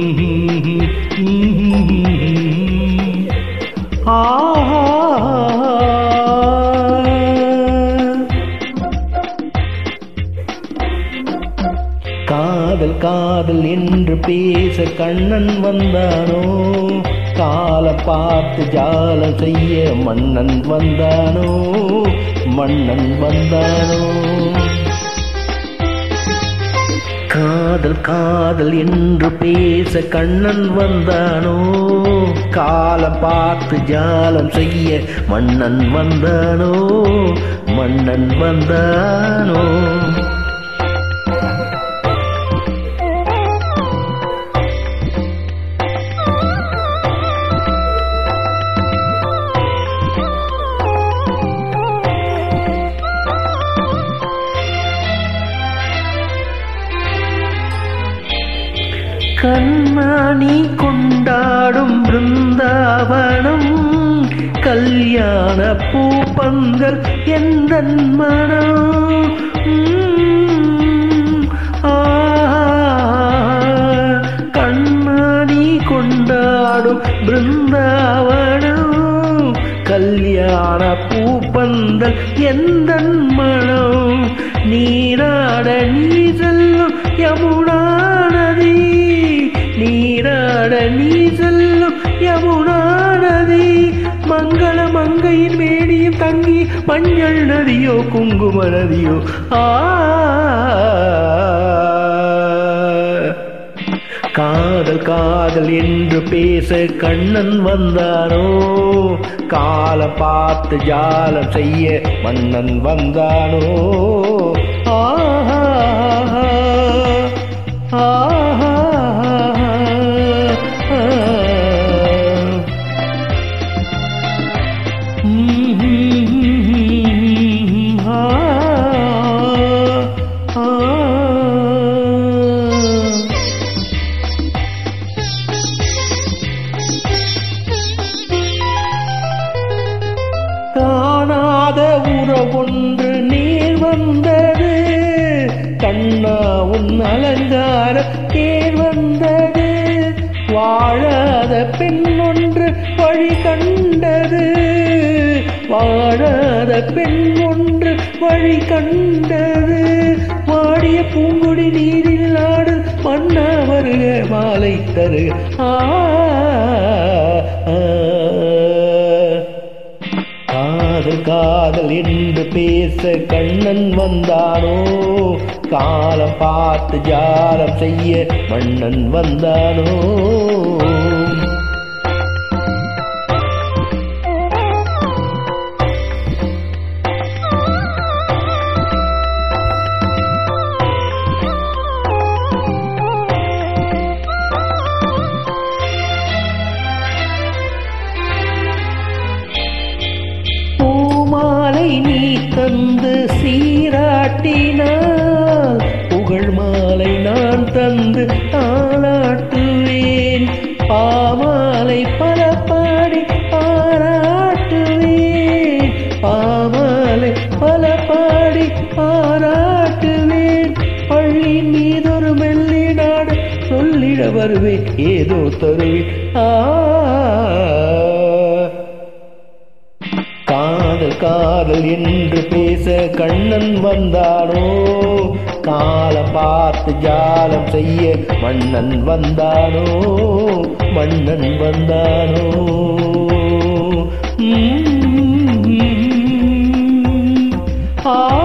காதல் காதல் என்று பேச கண்ணன் வந்தானோ காலம் பார்த்து ஜாலம் செய்ய மன்னன் வந்தானோ மன்னன் வந்தானோ காதல் காதல் என்று பேச கண்ணன் வந்தானோ காலம் பார்த்து ஜாலம் செய்ய மன்னன் வந்தானோ மன்னன் வந்தானோ கண்ணாணி கொண்டாடும் பிருந்தாவனம் கல்யாண பூப்பந்தல் எந்த மனம் உம், ஆ, கண்ணாணி கொண்டாடும் பிருந்தாவனம் கல்யாண பூப்பந்தல் எந்த மனம் நீராட நீ செல்லும் யமுனா நதி நீராட நீ செல்லும் யமுனா நதி மங்கள மங்கையின் மேடியும் தங்கி மஞ்சள் நதியோ குங்கும நதியோ ஆ காதல் காதல் என்று பேச கண்ணன் வந்தானோ காலம் பார்த்து ஜாலம் செய்ய மன்னன் வந்தானோ ஆஹா ஆஹா காணாத உறவொன்று நீர் வந்தது கண்ணா உன் அலங்கார தேர் வந்தது வாழாத பெண் ஒன்று வழி கண்டது வாழாத பெண் ஒன்று வழி கண்டது வாடிய பூங்குடி நீரில் ஆடு மன்னா வருக மாலை தருக ஆ ஆ. காதல் காதல் என்று பேச கண்ணன் வந்தானோ காலம் பார்த்து ஜாலம் செய்ய மன்னன் வந்தானோ பூமாலை நீ தந்து சீராட்டினால் புகழ் மாலை நான் தந்து தாளாட்டுவேன் பாமாலை பல பாடி பாராட்டுவேன் பாமாலை பல பாடி பாராட்டுவேன் பள்ளி மீதொரு மெல்லி நாடு சொல்லிட வருவேன் ஏதோ தருவேன் ஆ காதல் காதல் என்று பேச கண்ணன் வந்தானோ காலம் பார்த்து ஜாலம் செய்ய மன்னன் வந்தானோ மன்னன் வந்தானோ உம், ஆ